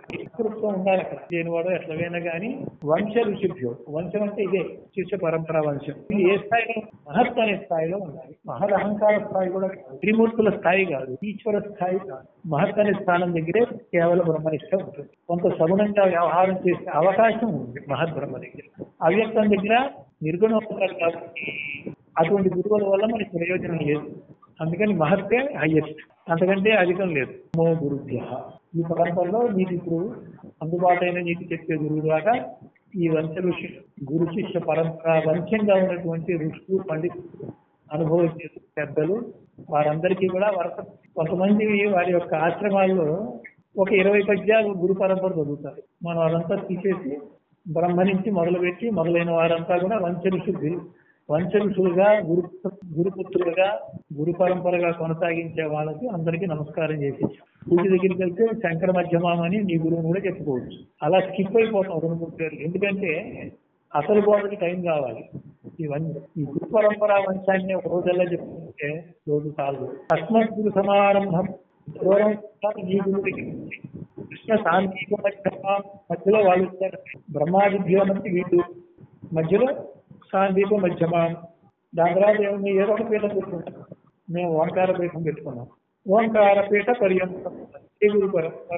కృత్వం ఉండాలి అక్కడ దేనివాడో ఎట్లవైనా కానీ వంశ ఋషిభ్యో వంశం అంటే ఇదే శిష్య పరంపర వంశం ఇది ఏ స్థాయిలో మహత్ అనే స్థాయిలో ఉండాలి మహద్ అహంకార స్థాయి కూడా కాదు. త్రిమూర్తుల స్థాయి కాదు ఈశ్వర స్థాయి కాదు మహత్ అనే స్థానం దగ్గరే కేవలం బ్రహ్మనిష్ట ఉంటుంది కొంత సగుణంగా వ్యవహారం చేసే అవకాశం ఉంది మహద్ బ్రహ్మ దగ్గర అవ్యక్తం దగ్గర నిర్గుణం ఉంటారు కాబట్టి అటువంటి గురువుల వల్ల మనకి ప్రయోజనం లేదు అందుకని మహత్తే హైయెస్ట్ అంతకంటే అధికం లేదు మో గురుభ్య ఈ పరంపరలో నీకు ఇప్పుడు అందుబాటైన నీకు చెప్పే గురువు దాకా ఈ వంశ ఋషి గురు శిష్య పరంపర వంశంగా ఉన్నటువంటి ఋషులు పండితులు అనుభవించే పెద్దలు వారందరికీ కూడా వరస కొంతమంది వారి యొక్క ఆశ్రమాల్లో ఒక ఇరవై పద్యాలు గురు పరంపర చదువుతారు మనం అదంతా తీసేసి బ్రహ్మ నుంచి మొదలుపెట్టి మొదలైన వారంతా కూడా వంశ ఋషులు వంశ ఋషులుగా గురు గురుపుత్రులుగా గురు పరంపరగా కొనసాగించే వాళ్ళకి అందరికీ నమస్కారం చేసి పూజ దగ్గరికి వెళ్తే శంకర మధ్యమాం అని నీ గురువుని కూడా చెప్పుకోవచ్చు అలా స్కిప్ అయిపోతాం రెండు మూడు పేర్లు ఎందుకంటే అసలు బోధకి టైం కావాలి ఇవన్నీ ఈ గురు పరంపర వంశాన్ని ఒక రోజల్లా చెప్పుకుంటే రోజు చాలు అస్మత్ గురు సమారంభం దూరం నీ గురువు దగ్గరికి ఉంది. కృష్ణ శాంతి మధ్యలో వాళ్ళు ఇస్తారు బ్రహ్మాదిభ్యో నుంచి వీళ్ళు మధ్యలో శాంతిప మధ్యమం దాని తర్వాత ఏముంది ఏదో ఒక పీఠం పెట్టుకుంటాం మేము ఓంకార పీఠం పెట్టుకున్నాం ఓంకార పీఠ పర్యంతం ఏ గురు పరంపర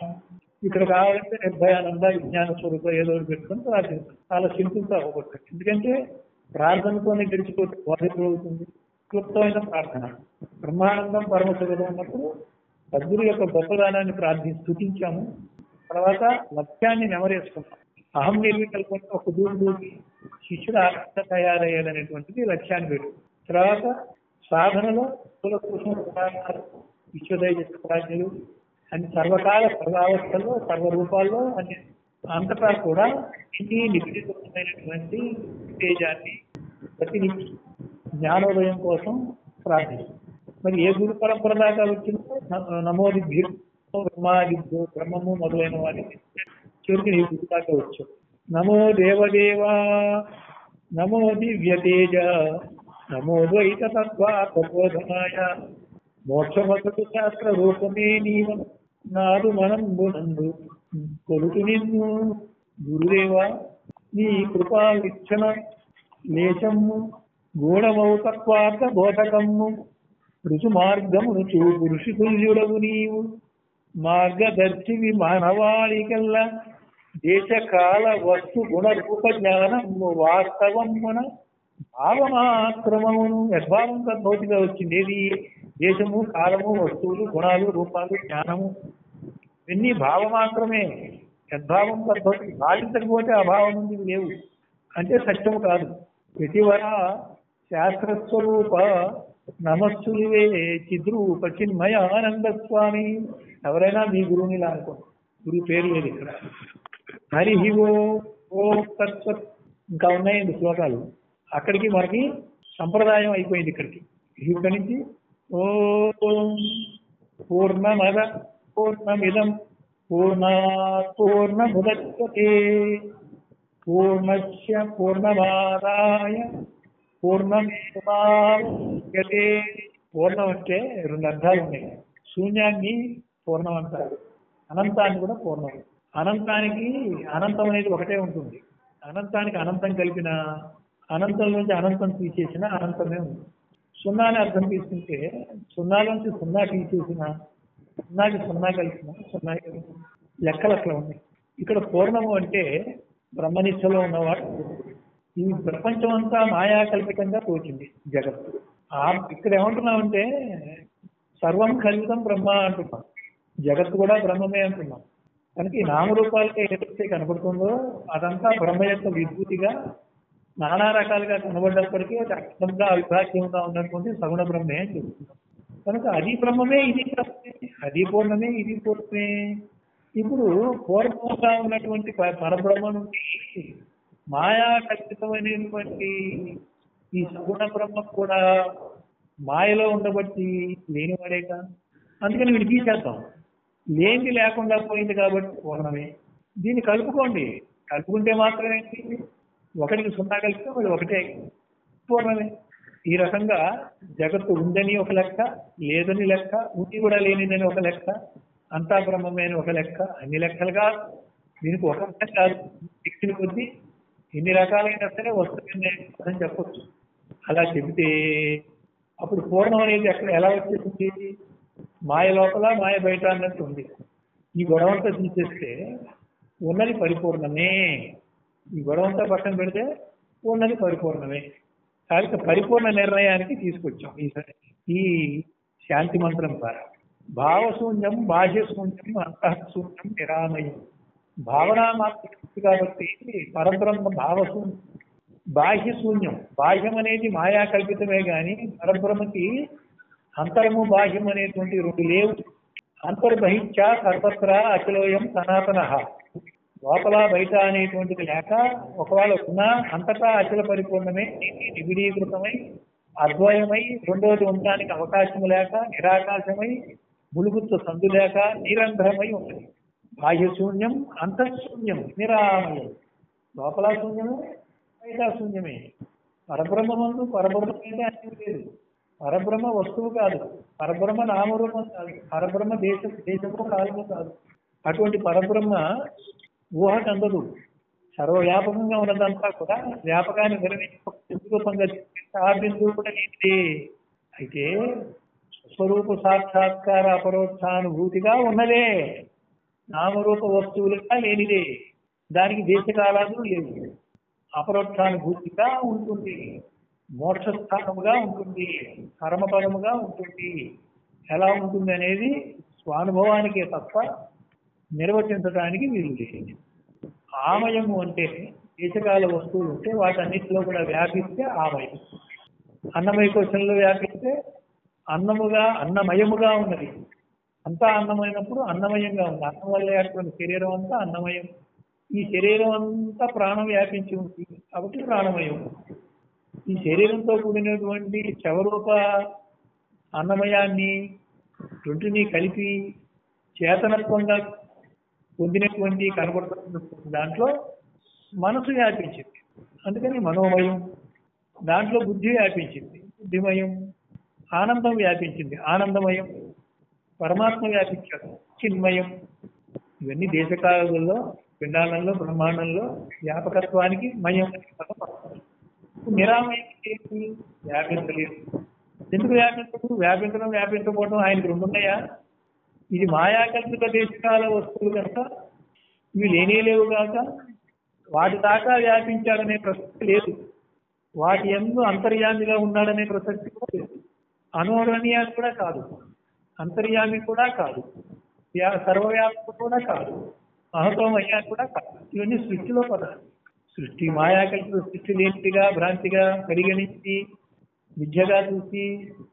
ఇక్కడ కావాలంటే నిర్భయానంద విజ్ఞాన స్వరూప ఏదో ఒకటి పెట్టుకుని ప్రార్థిస్తాం చాలా సింపుల్ గా అవ్వబడుతుంది ఎందుకంటే ప్రార్థనతోనే గడిచిపోతే బాధ్యత అవుతుంది క్లుప్తమైన ప్రార్థన బ్రహ్మానందం పరమ సుగతం ఉన్నప్పుడు సద్గురు యొక్క గొప్పదానాన్ని ప్రార్థి స్థుతించాము తర్వాత లక్ష్యాన్ని నెమరేసుకున్నాం అహం నిర్వికల్పంతో ఒక దూరం దూకి శిష్యుడు ఆనంద తయారయ్యాడనేటువంటిది లక్ష్యాన్ని పెట్టు తర్వాత సాధనలో కుల కుసుమ ఉదాహరణలు విశ్వదైవ ప్రాజ్ఞలు అన్ని సర్వకాల సర్వావస్థల్లో సర్వరూపాల్లో అన్ని అంతటా కూడా ఇన్ని నిపీడితమైనటువంటి తేజాన్ని ప్రతినిధి జ్ఞానోదయం కోసం ప్రార్థిస్తాం మరి ఏ గురు పరంపర దాకా వచ్చిందో న- నమోదిభ్యో బ్రహ్మాదిభ్యో బ్రహ్మము మొదలైన వారికి చివరికి నీ గురు దాకా వచ్చు నమో దేవదేవా నమో దివ్యతేజ నమో ద్వైత తత్వా ప్రబోధనాయ మోక్షమతు శాస్త్ర రూపమే నీవ నాదు మనంబునందు కొలుతు నిన్ను గురుదేవా నీ కృపా విచ్చన లేశము గూఢమౌ తత్వార్థ బోధకమ్ము రుచు మార్గమును చూపు ఋషితుల్యుడవు నీవు మార్గదర్శివి మానవాళికల్ల దేశకాల వస్తు గుణ రూప జ్ఞానము వాస్తవమున భావమాత్రమమును యద్భావం తద్భౌతిగా వచ్చింది ఏది దేశము కాలము వస్తువులు గుణాలు రూపాలు జ్ఞానము ఇవన్నీ భావమాత్రమే యద్భావం తద్భౌతి భావించకపోతే అభావం నుండి లేవు అంటే సత్యము కాదు ప్రతివర శాస్త్రస్వరూప నమస్సులివే చిద్రూప చిన్మయ ఆనంద స్వామి ఎవరైనా మీ గురువుని ఇలా అనుకోండి గురువు పేరు లేదు ఇక్కడ హరి ఓ ఓ తత్వత్ ఇంకా ఉన్నాయండి శ్లోకాలు అక్కడికి మనకి సంప్రదాయం అయిపోయింది ఇక్కడికి ఇక్కడి నుంచి ఓం పూర్ణమద పూర్ణమిదం పూర్ణా పూర్ణముదచ్చతే పూర్ణస్య పూర్ణమాదాయ పూర్ణమేవాయతే పూర్ణం అంటే రెండు అర్థాలు ఉన్నాయి శూన్యాన్ని పూర్ణం అంటారు అనంతాన్ని కూడా పూర్ణం అనంతానికి అనంతం అనేది ఒకటే ఉంటుంది అనంతానికి అనంతం కలిపిన అనంతం నుంచి అనంతం తీసేసిన అనంతమే ఉంది సున్నాని అర్థం తీసుకుంటే సున్నాలోంచి సున్నా తీసేసిన సున్నాకి సున్నా కలిసిన సున్నా కలిసిన లెక్కలు అట్లా ఉన్నాయి ఇక్కడ పూర్ణము అంటే బ్రహ్మనిష్టలో ఉన్నవాడు ఈ ప్రపంచం అంతా మాయా కల్పితంగా తోచింది జగత్తు ఆ ఇక్కడ ఏమంటున్నామంటే సర్వం కల్పితం బ్రహ్మ అంటున్నాం జగత్తు కూడా బ్రహ్మమే అంటున్నాం కనుక ఈ నామరూపాలకి ఏదైతే కనబడుతుందో అదంతా బ్రహ్మ యొక్క విభూతిగా నానా రకాలుగా కనబడ్డప్పటికీ అది అక్షరంగా అవిభాగ్యంగా ఉన్నటువంటి సగుణ బ్రహ్మే అని చెప్తున్నాం కనుక అది బ్రహ్మమే ఇది బ్రహ్మమే అది పూర్ణమే ఇది పూర్ణమే ఇప్పుడు పూర్వంగా ఉన్నటువంటి ప- పరబ్రహ్మ నుండి మాయా కల్పితమైనటువంటి ఈ సగుణ బ్రహ్మ కూడా మాయలో ఉండబట్టి లేనివాడేక అందుకని వీడు తీసేద్దాం లేనిది లేకుండా పోయింది కాబట్టి పూర్ణమే దీన్ని కలుపుకోండి కలుపుకుంటే మాత్రమే ఏంటి? ఒకటికి సున్నా కలిపితే మరి ఒకటే పూర్ణమే ఈ రకంగా జగత్తు ఉందని ఒక లెక్క లేదని లెక్క ఉంది కూడా లేనిదని ఒక లెక్క అంతా బ్రహ్మమే అని ఒక లెక్క అన్ని లెక్కలుగా దీనికి ఒక లెక్క కాదు శక్తిని కొద్దీ ఎన్ని రకాలైనా సరే వస్తుంది అని చెప్పొచ్చు అలా చెబితే అప్పుడు పూర్ణం అనేది ఎక్కడ ఎలా వచ్చేసింది మాయ లోపల మాయ బయట అన్నట్టు ఉంది ఈ గొడవంతా తీసేస్తే ఉన్నది పరిపూర్ణమే ఈ గొడవంతా పక్కన పెడితే ఉన్నది పరిపూర్ణమే కాబట్టి పరిపూర్ణ నిర్ణయానికి తీసుకొచ్చాం ఈసారి ఈ శాంతి మంత్రం ద్వారా భావశూన్యం బాహ్యశూన్యం అంతఃశూన్యం నిరామయం భావన మాత్రం కాబట్టి పరబ్రహ్మ భావశూన్యం బాహ్య శూన్యం బాహ్యం అనేది మాయా కల్పితమే గాని పరబ్రహ్మకి అంతరము బాహ్యం అనేటువంటి రెండు లేవు అంతర్బహిష్ట సర్వత్ర అఖిలోయం సనాతన లోపల బయట అనేటువంటిది లేక ఒకవేళ ఉన్నా అంతటా అఖిల పరిపూర్ణమే నిబిడీకృతమై అద్వయమై రెండోది ఉండడానికి అవకాశం లేక నిరాకాశమై ములుగుతో సందు లేక నిరంతరమై ఉంటుంది బాహ్య శూన్యం అంతఃశూన్యం నిరామయం లోపల శూన్యమే బయట శూన్యమే పరబ్రహ్మమందు పరబ్రహ్మ అంటే అన్నీ లేదు పరబ్రహ్మ వస్తువు కాదు పరబ్రహ్మ నామరూపం కాదు పరబ్రహ్మ దేశ దేశము కాలము కాదు అటువంటి పరబ్రహ్మ ఊహకు అందదు సర్వవ్యాపకంగా ఉన్నదంతా కూడా వ్యాపకాన్ని నిర్వహించి రూపంగా ఆ బిందువు కూడా లేనిదే అయితే స్వరూప సాక్షాత్కార అపరోక్షానుభూతిగా ఉన్నదే నామరూప వస్తువులుగా లేనిదే దానికి దేశకాలాలు లేవు అపరోక్షానుభూతిగా ఉంటుంది మోక్షస్థానముగా ఉంటుంది కర్మపదముగా ఉంటుంది ఎలా ఉంటుంది అనేది స్వానుభవానికే తప్ప నిర్వచించడానికి వీలు లేదు ఆమయము అంటే దేశకాల వస్తువులు ఉంటే వాటన్నిటిలో కూడా వ్యాపిస్తే ఆమయం అన్నమయ కోశంలో వ్యాపిస్తే అన్నముగా అన్నమయముగా ఉన్నది అంతా అన్నమైనప్పుడు అన్నమయంగా ఉంది అన్నం వల్ల ఏర్పడిన శరీరం అంతా అన్నమయం ఈ శరీరం అంతా ప్రాణం వ్యాపించి ఉంది కాబట్టి ప్రాణమయం ఈ శరీరంతో కూడినటువంటి శవరూప అన్నమయాన్ని రెంటిని కలిపి చేతనత్వంగా పొందినటువంటి కనబడుతున్న దాంట్లో మనసు వ్యాపించింది అందుకని మనోమయం దాంట్లో బుద్ధి వ్యాపించింది బుద్ధిమయం ఆనందం వ్యాపించింది ఆనందమయం పరమాత్మ వ్యాపించాడు చిన్మయం ఇవన్నీ దేశకాలలో పిండాలంలో బ్రహ్మాండంలో వ్యాపకత్వానికి మయం నిరామయం ఏంటి వ్యాపించలేదు ఎందుకు వ్యాపించదు వ్యాపించడం వ్యాపించకపోవడం ఆయనకు రెండు ఉన్నాయా ఇది మాయాకల్పిత దేశకాల వస్తువులు కనుక ఇవి లేనే లేవు కాక వాటి దాకా వ్యాపించాడనే ప్రసక్తి లేదు వాటి ఎందు అంతర్యామిగా ఉన్నాడనే ప్రసక్తి కూడా లేదు అనువరణీయాలు కూడా కాదు అంతర్యామి కూడా కాదు వ్యా- సర్వవ్యాప్తి కూడా కాదు మహతోమయ్యా కూడా కాదు ఇవన్నీ సృష్టిలో పదాలు సృష్టి మాయాకల్పిత సృష్టి లేనిదిగా భ్రాంతిగా పరిగణించి విద్యగా చూసి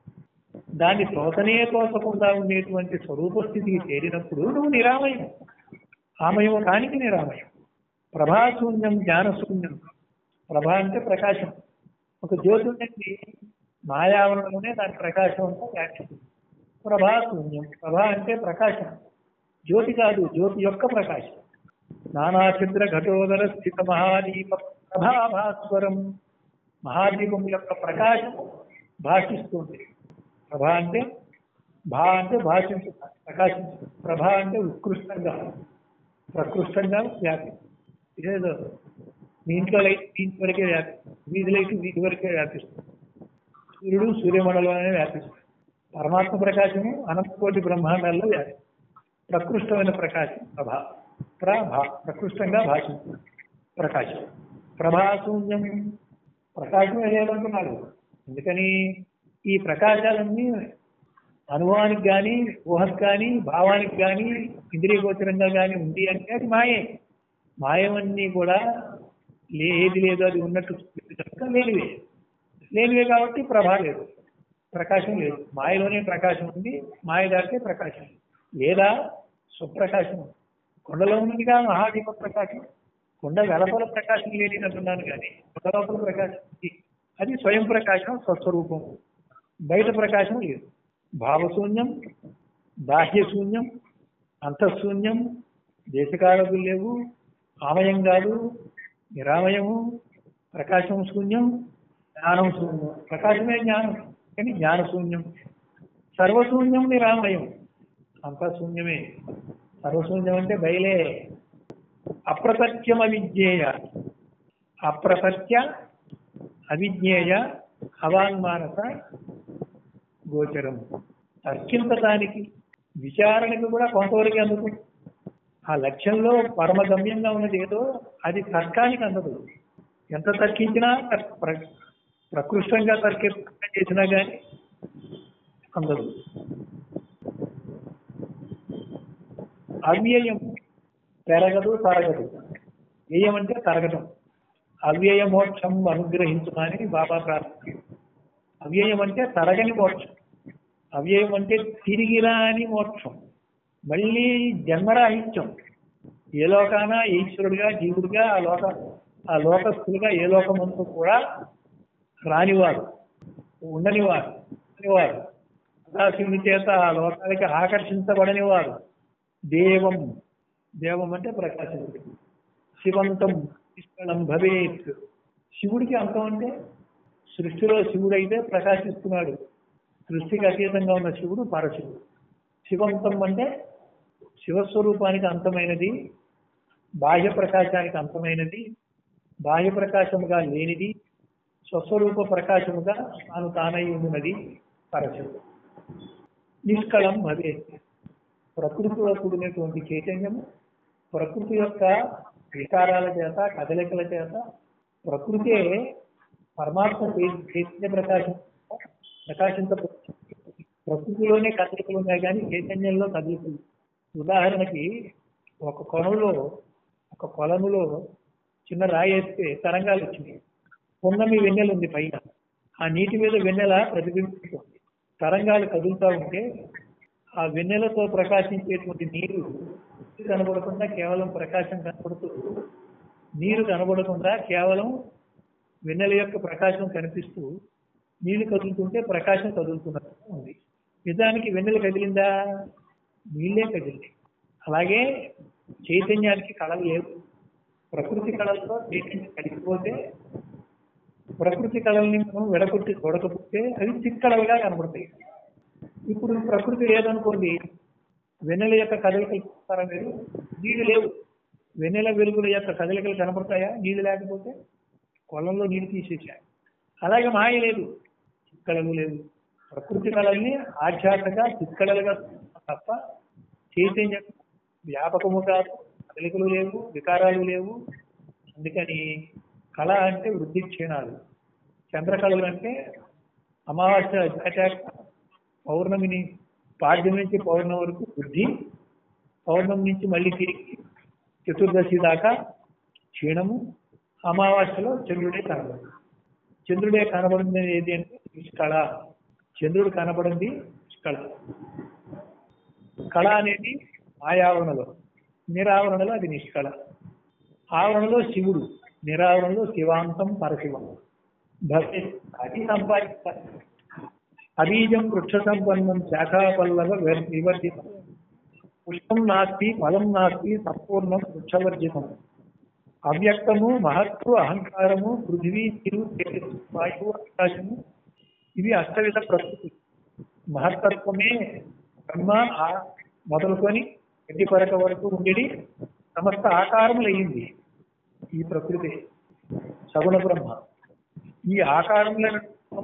దాన్ని తోసనే తోసకుండా ఉండేటువంటి స్వరూప స్థితికి చేరినప్పుడు నువ్వు నిరామయం ఆమయం కానికి నిరామయం ప్రభాశూన్యం జ్ఞానశూన్యం ప్రభ అంటే ప్రకాశం ఒక జ్యోతి ఉండండి మాయావరణలోనే దాని ప్రకాశం అంతా వ్యాఖ్యానం ప్రభాశూన్యం ప్రభ అంటే ప్రకాశం జ్యోతి కాదు జ్యోతి యొక్క ప్రకాశం నానాచంద్ర ఘటోదర స్థిత మహాదీప ప్రభాభాస్వరం మహాదీపం యొక్క ప్రకాశం భాషిస్తుంది ప్రభ అంటే భా అంటే భాషించు ప్రకాశించు ప్రభ అంటే ఉత్కృష్టంగా ప్రకృష్టంగా వ్యాపి ఇదేదో మీ ఇంట్లో లైట్ మీ ఇంటి వరకే వ్యాపిస్తుంది వీధి లైట్ వీధి వరకే వ్యాపిస్తుంది సూర్యుడు సూర్యమండలంలోనే వ్యాపిస్తుంది పరమాత్మ ప్రకాశము అనంతకోటి బ్రహ్మాండాల్లో వ్యాపిస్తుంది ప్రకృష్టమైన ప్రకాశం ప్రభ ప్రభ ప్రకృష్టంగా భాషిస్తుంది ప్రకాశం ప్రభాశూన్యం ప్రకాశం లేదంటున్నాడు ఎందుకని ఈ ప్రకాశాలన్నీ అనుభవానికి కానీ ఊహకు కానీ భావానికి కానీ ఇంద్రియగోచరంగా కానీ ఉంది అంటే అది మాయే మాయవన్నీ కూడా లే ఏది లేదు అది ఉన్నట్టు కనుక లేనివే లేనివే కాబట్టి ప్రభా లేదు ప్రకాశం లేదు మాయలోనే ప్రకాశం ఉంది మాయ దాటితే ప్రకాశం లేదా స్వప్రకాశం ఉంది. కొండలో ఉన్నదిగా మహాదీప ప్రకాశం కొండ వెలపల ప్రకాశం లేనిదంటున్నాను కానీ కొండ లోపల ప్రకాశం ఉంది. అది స్వయం ప్రకాశం స్వస్వరూపం బయట ప్రకాశం లేదు భావశూన్యం బాహ్యశూన్యం అంతఃశూన్యం దేశకాలకులు లేవు ఆమయం కాదు నిరామయము ప్రకాశం శూన్యం జ్ఞానం శూన్యం ప్రకాశమే జ్ఞానం కానీ జ్ఞాన శూన్యం సర్వశూన్యం నిరామయం అంతా శూన్యమే సర్వశూన్యం అంటే బయలే అప్రసత్యం అవిజ్ఞేయ అప్రసత్య అవిజ్ఞేయ అవాంగ్మానస గోచరం తర్కించడానికి విచారణకు కూడా కొంతవరకు అందుకు ఆ లక్ష్యంలో పరమగమ్యంగా ఉన్నది ఏదో అది తర్కానికి అందదు ఎంత తర్కించినా తర్- ప్ర- ప్రకృష్టంగా తర్క చేసినా కానీ అందదు అవ్యయం పెరగదు తరగదు వ్యయం అంటే తరగటం అవ్యయ మోక్షం అనుగ్రహించమని బాబా ప్రార్థన అవ్యయం అంటే తరగని మోక్షం అవ్యయం అంటే తిరిగి రాని మోక్షం మళ్ళీ జన్మరాహిత్యం ఏ లోకాన ఈశ్వరుడిగా జీవుడిగా ఆ లోక ఆ లోకస్తులుగా ఏ లోకమంతా కూడా రానివారు ఉండనివారు ఉండనివారు ఉదాసీనుడి చేత ఆ లోకానికి ఆకర్షించబడనివారు దేవం దేవం అంటే ప్రకాశించుడు శివంతం నిష్కళం భవేత్ శివుడికి అంతం అంటే సృష్టిలో శివుడైతే ప్రకాశిస్తున్నాడు సృష్టికి అతీతంగా ఉన్న శివుడు పరశివుడు శివంతం అంటే శివస్వరూపానికి అంతమైనది బాహ్య ప్రకాశానికి అంతమైనది బాహ్య ప్రకాశముగా లేనిది స్వస్వరూప ప్రకాశముగా తాను తానై ఉన్నది పరశివుడు నిష్కళం భవే ప్రకృతిలో కూడినటువంటి చైతన్యము ప్రకృతి యొక్క వికారాల చేత కదలికల చేత ప్రకృతే పరమాత్మ చై- చైతన్య ప్రకాశం ప్రకాశించ ప్రకృతిలోనే కదలికలు ఉన్నాయి కానీ చైతన్యంలో కదలికలు ఉదాహరణకి ఒక కొనలో ఒక కొలనులో చిన్న రాయి వేస్తే తరంగాలు వచ్చినాయి పున్నమి వెన్నెల ఉంది పైన ఆ నీటి మీద వెన్నెల ప్రతిబింబిస్తుంది తరంగాలు కదులుతూ ఉంటే ఆ వెన్నెలతో ప్రకాశించేటువంటి నీరు కనబడకుండా కేవలం ప్రకాశం కనబడుతూ నీరు కనబడకుండా కేవలం వెన్నెల యొక్క ప్రకాశం కనిపిస్తూ నీళ్లు కదులుతుంటే ప్రకాశం కదులుతున్నట్టు ఉంది నిజానికి వెన్నెల కదిలిందా నీళ్ళే కదిలింది అలాగే చైతన్యానికి కళలు లేవు ప్రకృతి కళలతో చైతన్యం కలిగిపోతే ప్రకృతి కళల్ని మనం విడగొట్టి తొడకపోతే అవి చిక్కడలుగా కనబడతాయి ఇప్పుడు ప్రకృతి లేదనుకోండి వెన్నెల యొక్క కదలికలు చూస్తారా మీరు నీళ్లు లేవు వెన్నెల వెలుగుల యొక్క కదలికలు కనబడతాయా నీళ్లు లేకపోతే కొలంలో నీళ్లు తీసేసాయి అలాగే మాయ లేదు చిక్కడలు లేవు ప్రకృతి కళల్ని ఆధ్యాత్మగా చిక్కడలుగా తప్ప చైతన్యం వ్యాపకము కాదు కదలికలు లేవు వికారాలు లేవు అందుకని కళ అంటే వృద్ధి క్షీణాలు చంద్రకళలు అంటే అమావాస్య దాటాక పౌర్ణమిని పాడ్యం నుంచి పౌర్ణమి వరకు వృద్ధి పౌర్ణమి నుంచి మళ్ళీ తిరిగి చతుర్దశి దాకా క్షీణము అమావాస్యలో చంద్రుడే కనబడింది చంద్రుడే కనబడింది ఏది అంటే నిష్కళ చంద్రుడు కనబడింది నిష్కళ కళ అనేది మాయావరణలో నిరావరణలో అది నిష్కళ ఆవరణలో శివుడు నిరావరణలో శివాంతం పరశివం భక్తి అది సంపాదిస్తారు అబీజం వృక్ష సంపన్నం శాఖాపల్లవ వివర్- వివర్జితం పుష్పం నాస్తి ఫలం నాస్తి సంపూర్ణం వృక్షవర్జితం అవ్యక్తము మహత్తు అహంకారము పృథివీ తిరు తేజస్సు వాయువు ఆకాశము ఇవి అష్టవిధ ప్రకృతి మహత్తత్వమే బ్రహ్మ ఆ మొదలుకొని గడ్డి పరక వరకు ఉండేది సమస్త ఆకారములయ్యింది ఈ ప్రకృతి సగుణ బ్రహ్మ ఈ ఆకారములను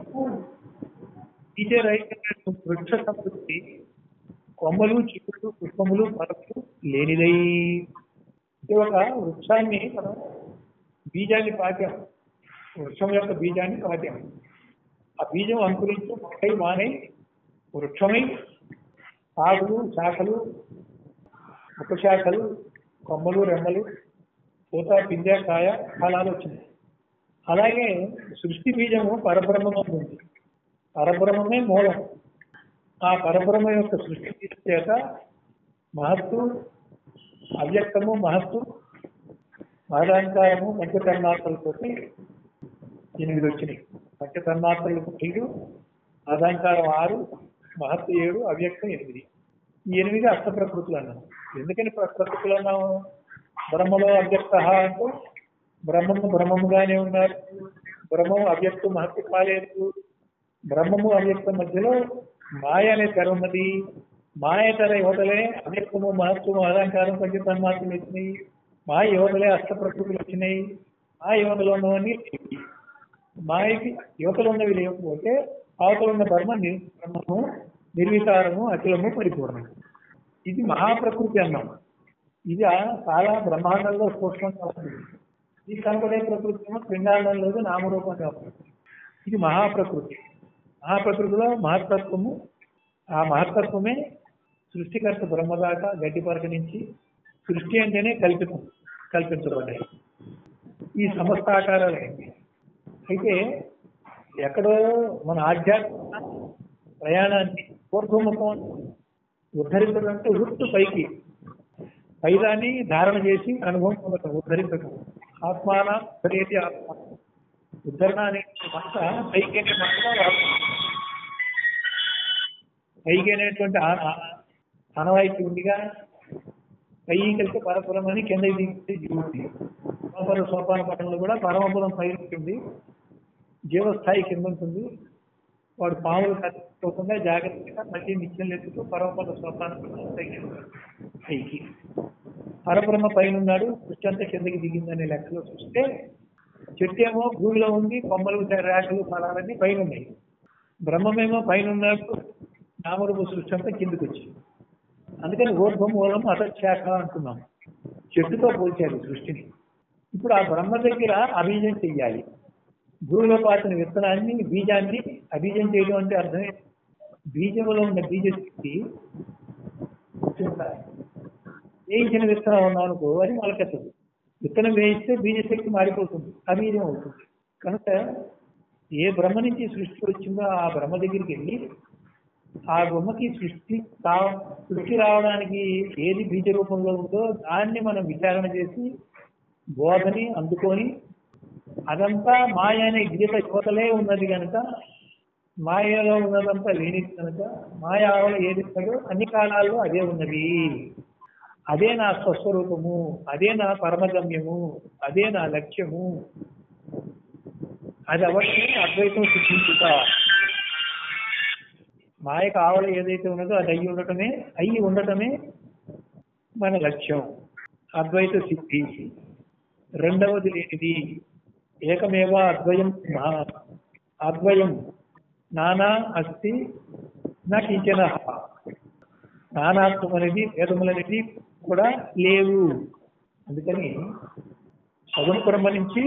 ఇదే రైతు వృక్ష సంపత్తి కొమ్మలు చిక్కులు పుష్పములు పరపులు లేనిదై ఇది ఒక వృక్షాన్ని మనం బీజాన్ని పాతాం వృక్షం యొక్క బీజాన్ని పాతాం ఆ బీజం అంకురించి మొక్కై మానై వృక్షమై ఆకులు శాఖలు ఉపశాఖలు కొమ్మలు రెమ్మలు పూత పిందె కాయ ఫలాలు వచ్చినాయి అలాగే సృష్టి బీజము పరబ్రహ్మం ఉంది పరబ్రహ్మమే మూలం ఆ పరబ్రహ్మ యొక్క సృష్టి బీజం చేత మహత్తు అవ్యక్తము మహత్తు మహదాంకారము పంచకర్మాత్రలతో ఎనిమిది వచ్చినాయి పంచకర్మాత్రలకు ఐదు మహదాంకారం ఆరు మహత్తు ఏడు అవ్యక్తం ఎనిమిది ఈ ఎనిమిది అష్ట ప్రకృతులు అన్నాము ఎందుకని ప్ర- ప్రకృతులు అన్నాము బ్రహ్మలో అవ్యక్త అంటే బ్రహ్మము బ్రహ్మముగానే ఉన్నారు బ్రహ్మము అవ్యక్తం మహత్తు కాలేదు బ్రహ్మము అవ్యక్తం మధ్యలో మాయ అనే తెర ఉన్నది మాయతర యువతలే అధికము మహత్వము అలంకారం కొంచెం తన్మాత్రలు వచ్చినాయి మా యువతలే అష్ట ప్రకృతులు వచ్చినాయి ఆ యువతలో ఉన్నవన్నీ లేవి. మాయకి యువతలు ఉన్నవి లేకపోతే అవతల ఉన్న బ్రహ్మ ని- బ్రహ్మము నిర్వికారము అఖిలము పరిపూర్ణము ఇది మహాప్రకృతి అన్నాం ఇది ఆ- చాలా బ్రహ్మాండంలో సూక్ష్మంగా ఉంది ఈ కనపడే ప్రకృతి ఏమో పిండాండంలో నామరూపంగా ఉంది ఇది మహాప్రకృతి మహాప్రకృతిలో మహత్తత్వము ఆ మహత్తత్వమే సృష్టికర్త బ్రహ్మదాకా గడ్డి పరక నుంచి సృష్టి అంటేనే కల్పితం కల్పించబడ్డాయి ఈ సమస్త ఆకారాలు అయితే ఎక్కడో మన ఆధ్యాత్మిక ప్రయాణాన్ని పూర్వముఖం ఉద్ధరించడం అంటే వృత్తు పైకి పైదాన్ని ధారణ చేసి అనుభవం పొందటం ఉద్ధరించడం ఆత్మాన ఉద్ధరేది ఆత్మ ఉద్ధరణ అనే మాట పైకి అనే మాటలో రాదు. పైకి అనేటువంటి ఆ- ఆ- ఆనవాయితీ ఉందిగా పైకి వెళ్తే పరపురం అని కింద దిగితే జీవుడి సోపాన సోపాన పట్టణంలో కూడా పరమపురం పై ఉంటుంది జీవస్థాయి కింద ఉంటుంది వాడు పాములు కట్టుకోకుండా జాగ్రత్తగా మళ్ళీ నిత్యం ఎత్తుతూ పరమపద సోపాన పట్టణం పైకి వెళ్తాడు. పైకి పరబ్రహ్మ పైన ఉన్నాడు సృష్టి అంతా కిందకి దిగిందనే లెక్కలో చూస్తే చెట్టు ఏమో భూమిలో ఉంది కొమ్మలు రేఖలు ఫలాలన్నీ పైన ఉన్నాయి బ్రహ్మమేమో పైన ఉన్నాడు నామరూప సృష్టి అంతా కిందకి వచ్చింది అందుకని ఊర్ధ్వ మూలం అతశాఖ అంటున్నాం చెట్టుతో పోల్చారు సృష్టిని ఇప్పుడు ఆ బ్రహ్మ దగ్గర అబీజం చెయ్యాలి భూమిలో పాతిన విత్తనాన్ని బీజాన్ని అబీజం చేయడం అంటే అర్థమే బీజంలో ఉన్న బీజశక్తి ఉండాలి. వేయించిన విత్తనం ఉన్నానుకో అది మొలకెత్తదు విత్తనం వేయిస్తే బీజశక్తి మారిపోతుంది అబీజం అవుతుంది కనుక ఏ బ్రహ్మ నుంచి సృష్టి వచ్చిందో ఆ బ్రహ్మ దగ్గరికి వెళ్ళి ఆ బొమ్మకి సృష్టి కా సృష్టి రావడానికి ఏది బీజ రూపంలో ఉందో దాన్ని మనం విచారణ చేసి బోధని అందుకొని అదంతా మాయ అనే గీత యువతలే ఉన్నది కనుక మాయలో ఉన్నదంతా లేనిది కనుక మాయాలో ఏది ఉన్నదో అన్ని కాలాల్లో అదే ఉన్నది అదే నా స్వస్వరూపము అదే నా పరమగమ్యము అదే నా లక్ష్యము అది అవన్నీ అద్వైతం సిద్ధించుట మాయ కావలి ఏదైతే ఉన్నదో అది అయ్యి ఉండటమే అయ్యి ఉండటమే మన లక్ష్యం అద్వైత సిద్ధి రెండవది లేనిది ఏకమేవ అద్వయం నా అద్వయం నానా అస్తి నా కించన నానాత్వం అనేది వేదములనేది కూడా లేవు అందుకని సగుణ బ్రహ్మ నుంచి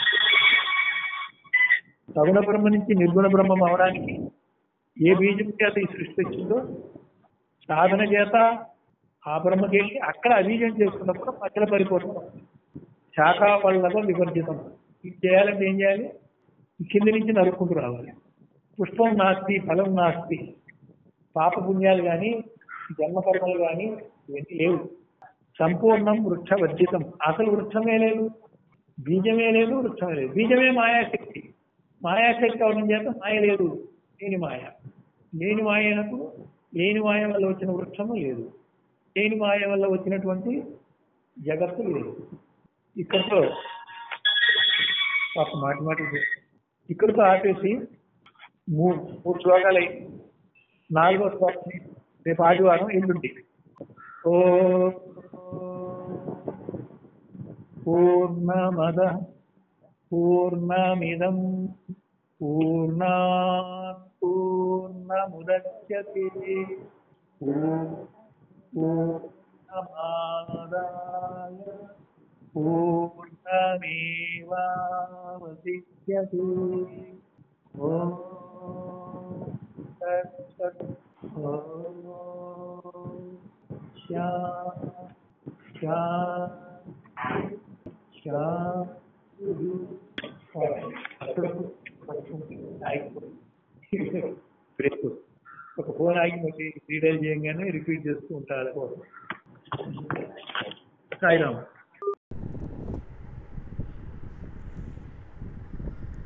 సగుణ బ్రహ్మ నుంచి నిర్గుణ బ్రహ్మం అవడానికి ఏ బీజం చేత ఈ సృష్టి వచ్చిందో సాధన చేత ఆ బ్రహ్మకి వెళ్ళి అక్కడ అబీజం చేసుకున్నప్పుడు మధ్యలో పరిపూర్ణం అవుతుంది. శాఖా వల్లగా వివర్జితం ఇది చేయాలంటే ఏం చేయాలి ఈ కింది నుంచి నరుక్కుంటూ రావాలి పుష్పం నాస్తి ఫలం నాస్తి పాప పుణ్యాలు కానీ జన్మకర్మలు కానీ ఇవన్నీ లేవు సంపూర్ణం వృక్ష వర్జితం అసలు వృక్షమే లేదు బీజమే లేదు వృక్షమే లేదు బీజమే మాయాశక్తి మాయాశక్తి అవడం చేత మాయ లేదు లేని మాయ లేని మాయ అయినప్పుడు లేని మాయ వల్ల వచ్చిన వృక్షము లేదు లేని మాయ వల్ల వచ్చినటువంటి జగత్తు లేదు ఇక్కడతో పాప మాటి మాటి ఇక్కడితో ఆపేసి మూడు మూడు శ్లోకాలు అయి నాలుగో శ్లోకం రేపు ఆదివారం ఎల్లుండి ఓ పూర్ణమద పూర్ణమిదం పూర్ణా పూర్ణముద్యతే పూర్ణమాదాయ పూర్ణమేవావశిష్యతే ఓం తత్సత్ ఓం శాంతి శాంతి బ్రేక్ ఒక ఫోన్ ఆగిపోతే రీడైల్ చేయగానే రిపీట్ చేస్తూ ఉంటారు సాయిరామ్